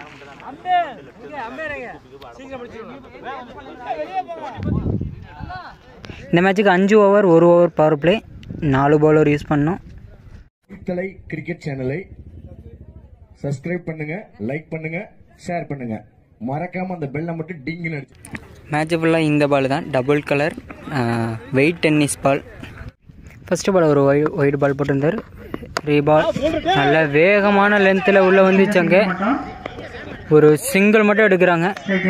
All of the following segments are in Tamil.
இந்த மேட்ச்சுக்கு அஞ்சு ஓவர் ஒரு ஓவர் பவர் பிளே நாலு பவுலர் யூஸ் பண்ணோம் கலை கிரிக்கெட் சேனலை சப்ஸ்கிரைப் பண்ணுங்க லைக் பண்ணுங்க ஷேர் பண்ணுங்க மறக்காம அந்த பெல்லை மட்டும் டிங்குன்னு அடிச்சு மேட்ச் ஃபுல்லாக இந்த பால் தான் double colour white tennis ball first ball ஒரு ஒய் ஒயிட் பால் போட்டிருந்தார் ரீ பால் நல்ல வேகமான லென்த்தில் உள்ளே வந்துச்சாங்க ஒரு சிங்கிள் மட்டும் எடுக்கிறாங்க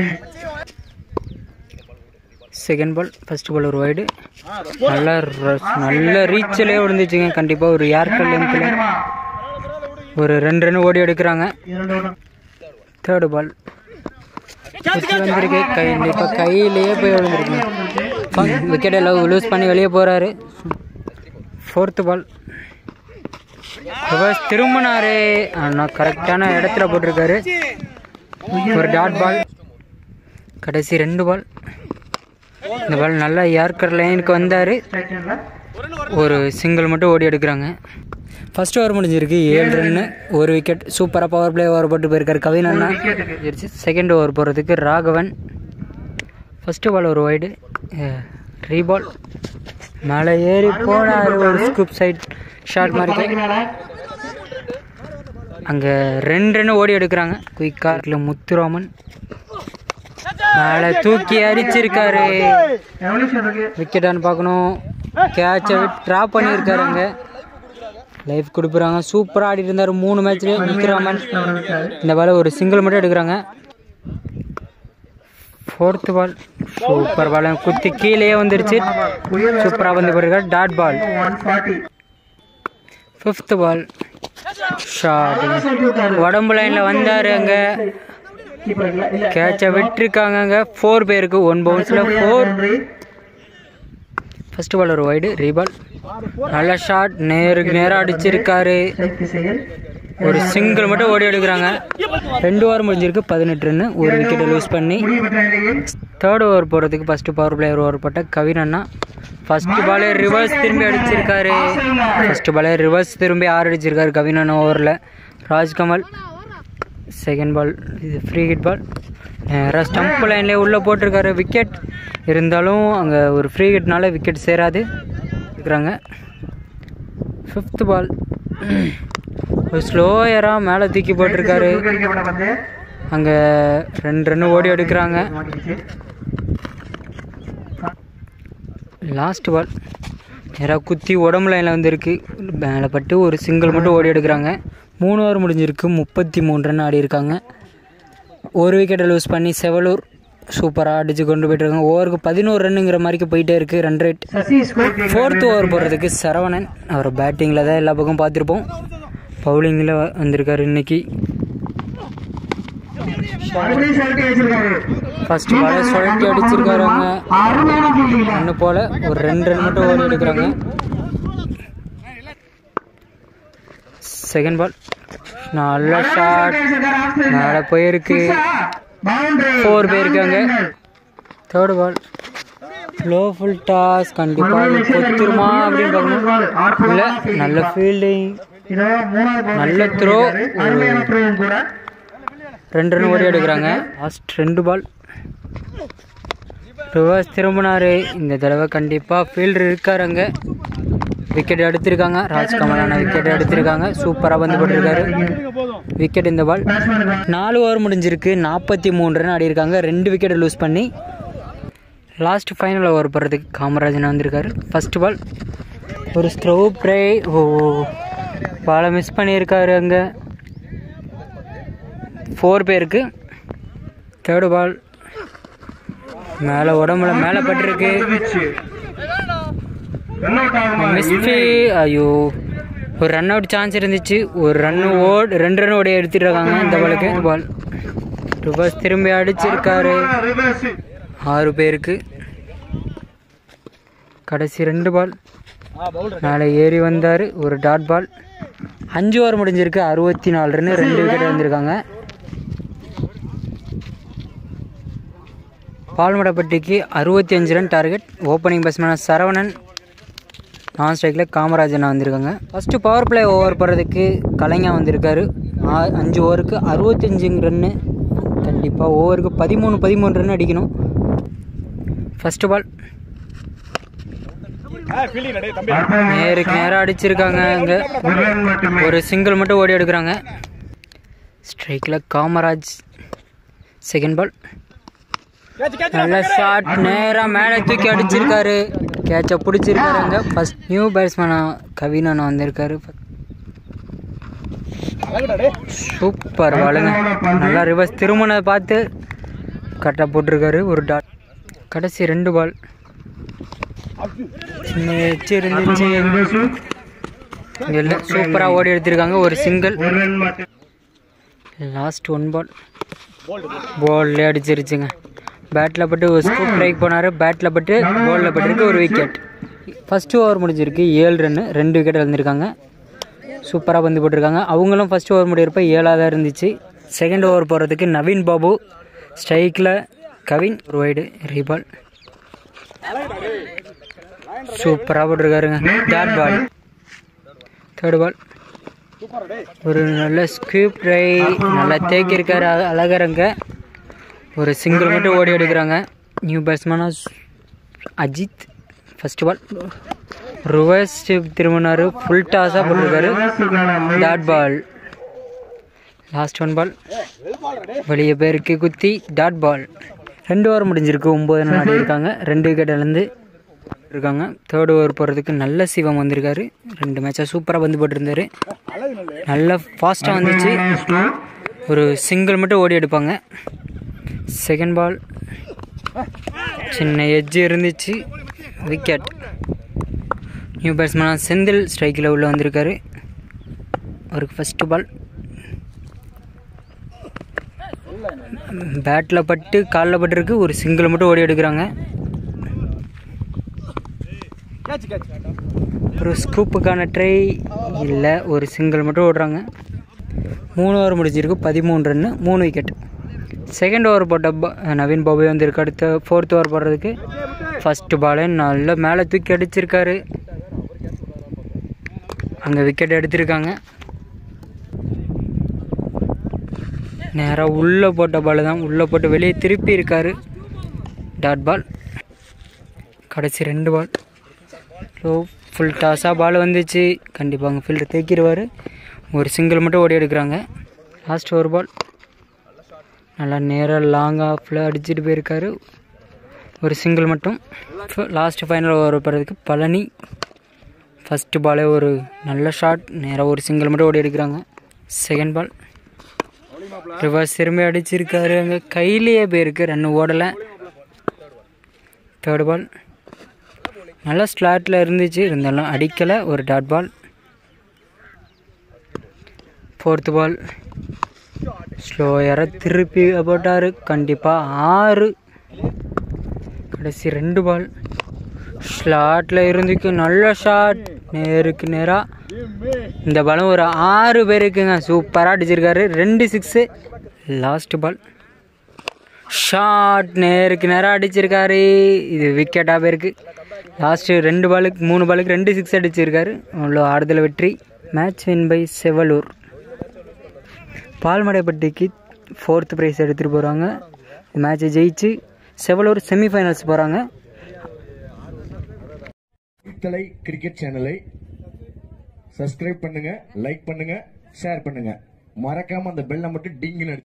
செகண்ட் பால் ஃபர்ஸ்ட் பால் ஒரு வைடு நல்ல ர- நல்ல ரீச்சிலே விழுந்துச்சுங்க கண்டிப்பாக ஒரு ஏர்கல் லென்த்தில் ஒரு ரெண்டு ரன் ஓடி எடுக்கிறாங்க தேர்டு பால் குத்தி வந்திருக்கு கை இப்போ கையிலேயே போய் விழுந்திருக்கு விக்கெட் எல்லாம் லூஸ் பண்ணி வெளியே போகிறாரு ஃபோர்த்து பால் ரிவர்ஸ் திரும்பினாரு ஆனால் கரெக்டான இடத்துல போட்டிருக்காரு ஒரு டாட் பால் கடைசி ரெண்டு பால் இந்த பால் நல்லா யார்கர் லைனுக்கு வந்தார் ஒரு சிங்கிள் மட்டும் ஓடி எடுக்கிறாங்க ஃபர்ஸ்ட் ஓவர் முடிஞ்சிருக்கு ஏழு ரன்னு ஒரு விக்கெட் சூப்பராக பவர் பிளே ஓவர் போட்டு போயிருக்காரு கவின் அண்ணா செகண்ட் ஓவர் போகிறதுக்கு ராகவன் ஃபர்ஸ்ட் பால் ஒரு வைடு ரீபால் மேலே ஏறி போனார் ஒரு ஸ்கூப் சைட் ஷாட் மாதிரி அங்கே ரெண்டு ரன் ஓடி எடுக்கிறாங்க குயிக்காரில் முத்துராமன் மேலே தூக்கி அடிச்சிருக்காரு விக்கெட்டான்னு பார்க்கணும் கேட்சை ட்ராப் பண்ணியிருக்காரு அங்கே லைஃப் கொடுக்குறாங்க சூப்பராக ஆடிட்டு இருந்தார் மூணு மேட்ச்லேயே முத்துராமன் இந்த பால் ஒரு சிங்கிள் மட்டும் எடுக்கிறாங்க ஃபோர்த்து பால் சூப்பர் பால் குத்தி கீழேயே வந்துருச்சு சூப்பராக வந்து போயிருக்காரு dot ball fifth ball shot உடம்பு லைனில் வந்தார் அங்கே கேட்சை விட்டுருக்காங்க அங்கே ஃபோர் பேருக்கு ஒன் பவுன்ஸில் ஃபோர் ஃபர்ஸ்ட் பால் ஒரு வைடு ரீபால் நல்ல ஷாட் நேருக்கு நேராக அடிச்சிருக்காரு ஒரு சிங்கிள் மட்டும் ஓடி எடுக்கிறாங்க ரெண்டு ஓவர் முடிஞ்சிருக்கு பதினெட்டு ரன்னு ஒரு விக்கெட்டை லூஸ் பண்ணி தேர்ட் ஓவர் போகிறதுக்கு ஃபஸ்ட்டு பவர் பிளேயர் ஓவர் போட்ட கவின் அண்ணா ஃபர்ஸ்ட் பாலே ரிவர்ஸ் திரும்பி அடிச்சிருக்காரு ஃபர்ஸ்ட் பாலே ரிவர்ஸ் திரும்பி ஆறு அடிச்சிருக்காரு கவின் அண்ணா ஓவரில் ராஜ்கமல் செகண்ட் பால் இது ஃப்ரீ ஹிட் பால் நேராக ஸ்டம்ப் லைன்லேயே உள்ளே போட்டிருக்காரு விக்கெட் இருந்தாலும் அங்கே ஒரு ஃப்ரீ ஹிட்னால விக்கெட் சேராது இருக்கிறாங்க ஃபிஃப்த் பால் ஒரு ஸ்லோயராக மேலே தூக்கி போட்டிருக்காரு அங்கே ரெண்டு ரன் ஓடி எடுக்கிறாங்க லாஸ்ட் பால் நேராக குத்தி உடம்பு லைனில் வந்துருக்கு மேலே பட்டு ஒரு சிங்கிள் மட்டும் ஓடி எடுக்கிறாங்க மூணு ஓவர் முடிஞ்சிருக்கு முப்பத்தி மூணு ரன் ஆடி இருக்காங்க ஒரு விக்கெட்டை லூஸ் பண்ணி செவலூர் சூப்பராக அடித்து கொண்டு போயிட்டுருக்காங்க ஓவருக்கு பதினோரு ரன்னுங்கிற மாதிரிக்கு போயிட்டே இருக்குது ரன் ரேட் ஃபோர்த் ஓவர் போடுறதுக்கு சரவணன் அவர் பேட்டிங்கில் தான் எல்லா பக்கம் பார்த்துருப்போம் பவுலிங்கில் வந்திருக்காரு இன்னைக்கு ஃபர்ஸ்ட் பாலே சுழட்டி அடிச்சிருக்காரு அவங்க ஒன்று போல ஒரு ரெண்டு ரன் மட்டும் ஓடி எடுக்கிறாங்க செகண்ட் பால் நல்ல ஷாட் மேலே போயிருக்கு ஃபோர் போயிருக்காங்க third ball low full toss கண்டிப்பாக கொத்துருமா அப்படின்னு பார்க்கணும் இல்லை நல்ல ஃபீல்டிங் நல்ல த்ரோ ரெண்டு ரன் ஓடி எடுக்கிறாங்க லாஸ்ட் ரெண்டு பால் ரிவர்ஸ் திரும்பினாரு இந்த தடவை கண்டிப்பாக ஃபீல்டர் இருக்காரு அங்கே விக்கெட் எடுத்திருக்காங்க ராஜ்கமலான விக்கெட் எடுத்திருக்காங்க சூப்பராக வந்து போட்டிருக்காரு விக்கெட் இந்த பால் நாலு ஓவர் முடிஞ்சிருக்கு நாற்பத்தி மூணு ரன் ஆடி இருக்காங்க ரெண்டு விக்கெட் லூஸ் பண்ணி லாஸ்ட் ஃபைனல் ஓவர் போடுறதுக்கு காமராஜன் வந்திருக்காரு ஃபர்ஸ்ட் பால் ஒரு ஸ்ட்ரோ ப்ரே ஓ பாலை மிஸ் பண்ணியிருக்காரு அங்கே ஃபோர் பேருக்கு தேர்டு பால் மேலே உடம்புல மேலே பட்டிருக்கு மிஸ்டு ஐயோ ஒரு ரன் அவுட் சான்ஸ் இருந்துச்சு ஒரு ரன் ஓட் ரெண்டு ரன் ஓடி எடுத்துட்டு இந்த பாலுக்கு பால் ரிவர்ஸ் திரும்பி அடிச்சிருக்காரு ஆறு பேருக்கு கடைசி ரெண்டு பால் மேலே ஏறி வந்தார் ஒரு டாட் பால் அஞ்சு ஓவர் முடிஞ்சிருக்கு அறுபத்தி நாலு ரன் ரெண்டு விக்கெட் வந்திருக்காங்க பால்மடப்பட்டிக்கு அறுபத்தி அஞ்சு ரன் டார்கெட் ஓப்பனிங் பேட்ஸ்மேனாக சரவணன் நான் ஸ்ட்ரைக்கில் காமராஜன் வந்திருக்காங்க ஃபஸ்ட்டு பவர் பிளே ஓவர் போடுறதுக்கு கலைஞா வந்திருக்காரு ஆ- அஞ்சு ஓவருக்கு அறுபத்தஞ்சு ரன்னு கண்டிப்பாக ஓவருக்கு பதிமூணு பதிமூணு ரன் அடிக்கணும் ஃபஸ்ட்டு பால் நேருக்கு நேராக அடிச்சிருக்காங்க அங்கே ஒரு சிங்கிள் மட்டும் ஓடி எடுக்கிறாங்க ஸ்ட்ரைக்கில் காமராஜ் செகண்ட் பால் நல்ல ஷாட் நேராக மேலே தூக்கி அடிச்சிருக்காரு கேட்சை பிடிச்சிருக்காரு அங்கே ஃபஸ்ட் நியூ பேட்ஸ்மேனா கவினன் வந்திருக்காரு சூப்பர் பாலுங்க நல்லா ரிவர்ஸ் திருமணத்தை பார்த்து கரெக்டாக போட்டிருக்காரு ஒரு டாட் கடைசி ரெண்டு பால் சின்ன எச்சு இருந்துச்சு இல்லை சூப்பராக ஓடி எடுத்திருக்காங்க ஒரு சிங்கிள் லாஸ்ட் ஒன் பால் பால்லே அடிச்சிருச்சுங்க பேட்டில் பட்டு ஒரு ஸ்கூப் ட்ரைக் போனார் பேட்டில் பட்டு பாலில் பட்டிருக்கு ஒரு விக்கெட் ஃபஸ்ட்டு ஓவர் முடிஞ்சிருக்கு ஏழு ரன்னு ரெண்டு விக்கெட் இழந்திருக்காங்க சூப்பராக பந்து போட்டிருக்காங்க அவங்களும் ஃபஸ்ட் ஓவர் முடியிறப்ப ஏழாக இருந்துச்சு செகண்ட் ஓவர் போகிறதுக்கு நவீன் பாபு ஸ்ட்ரைக்கில் கவின் ஒரு வைடு ரீபால் சூப்பராக போட்டிருக்காருங்க டாட் பால் தேர்ட் பால் ஒரு நல்ல ஸ்கூப் ட்ரை நல்லா தேக்கியிருக்காரு அழ- அழகரங்க ஒரு சிங்கிள் மட்டும் ஓடி எடுக்கிறாங்க நியூ பேட்ஸ்மேனா அஜித் ஃபர்ஸ்ட் பால் ரிவர்ஸ் திரும்பினாரு ஃபுல் டாஸாக போட்டிருக்காரு dot ball last one ball வெளியே பேருக்கு குத்தி டாட் பால் ரெண்டு ஓவர் முடிஞ்சிருக்கு ஒம்பது ரன் ஆடி இருக்காங்க ரெண்டு விக்கெட் இழந்து இருக்காங்க தேர்ட் ஓவர் போகிறதுக்கு நல்ல சிவம் வந்திருக்காரு ரெண்டு மேட்சாக சூப்பராக வந்து போட்டிருந்தாரு நல்லா ஃபாஸ்ட்டாக வந்துச்சு ஒரு சிங்கிள் மட்டும் ஓடி எடுப்பாங்க செகண்ட் பால் சின்ன எட்ஜ் இருந்துச்சு விக்கெட் நியூ பேட்ஸ்மேனாக செந்தில் ஸ்ட்ரைக்கில் உள்ளே வந்திருக்காரு அவருக்கு ஃபஸ்ட்டு பால் பேட்டில் பட்டு காலில் பட்டிருக்கு ஒரு சிங்கிள் மட்டும் ஓடி எடுக்கிறாங்க ஒரு ஸ்கூப்புக்கான ட்ரை இல்லை ஒரு சிங்கிள் மட்டும் ஓடுறாங்க மூணு ஓவர் முடிஞ்சிருக்கு பதிமூணு ரன்னு மூணு விக்கெட் செகண்ட் ஓவர் போட்ட ப- நவீன் பாபு வந்திருக்கு அடுத்த ஃபோர்த் ஓவர் போடுறதுக்கு ஃபஸ்ட்டு பாலே நல்லா மேலே தூக்கி அடிச்சிருக்காரு அங்கே விக்கெட் எடுத்திருக்காங்க நேராக உள்ளே போட்ட பால் தான் உள்ளே போட்டு வெளியே திருப்பி இருக்காரு டாட் பால் கடைசி ரெண்டு பால் ஸோ ஃபுல் டாஸாக பால் வந்துச்சு கண்டிப்பாக அங்கே ஃபீல்டர் தேக்கிடுவார் ஒரு சிங்கிள் மட்டும் ஓடி எடுக்கிறாங்க லாஸ்ட் ஒரு பால் நல்லா நேராக லாங் ஆஃபில் அடிச்சுட்டு போயிருக்காரு ஒரு சிங்கிள் மட்டும் லாஸ்ட் ஃபைனல் ஓவர் போகிறதுக்கு பழனி ஃபஸ்ட்டு பாலே ஒரு நல்ல ஷாட் நேராக ஒரு சிங்கிள் மட்டும் ஓடி எடுக்கிறாங்க செகண்ட் பால் ரிவர்ஸ் திரும்பி அடிச்சிருக்காரு அங்கே கையிலேயே போயிருக்கு ரன் ஓடலை தேர்ட் பால் நல்லா ஸ்லாட்டில் இருந்துச்சு இருந்தாலும் அடிக்கலை ஒரு டாட் பால் ஃபோர்த்து பால் ஸ்லோயராக திருப்பி போட்டார் கண்டிப்பாக ஆறு கடைசி ரெண்டு பால் ஸ்லாட்டில் இருந்துக்கு நல்ல ஷாட் நேருக்கு நேராக இந்த பாலும் ஒரு ஆறு பேருக்குங்க சூப்பராக அடிச்சிருக்காரு ரெண்டு சிக்ஸு லாஸ்ட் பால் ஷாட் நேருக்கு நேராக அடிச்சிருக்காரு இது விக்கெட்டாக போயிருக்கு லாஸ்ட்டு ரெண்டு பாலுக்கு மூணு பாலுக்கு ரெண்டு சிக்ஸ் அடிச்சிருக்காரு அவ்வளோ ஆறுதல் வெற்றி மேட்ச் வின் பை செவலூர் பால்மடைப்பட்டிக்கு ஃபோர்த் ப்ரைஸ் எடுத்துகிட்டு போகிறாங்க மேட்ச்சை ஜெயிச்சு செவலூர் செமிஃபைனல்ஸ் போகிறாங்க கலை கிரிக்கெட் சேனலை சப்ஸ்கிரைப் பண்ணுங்க லைக் பண்ணுங்க ஷேர் பண்ணுங்க மறக்காம அந்த பெல்லை மட்டும் டிங்குன்னு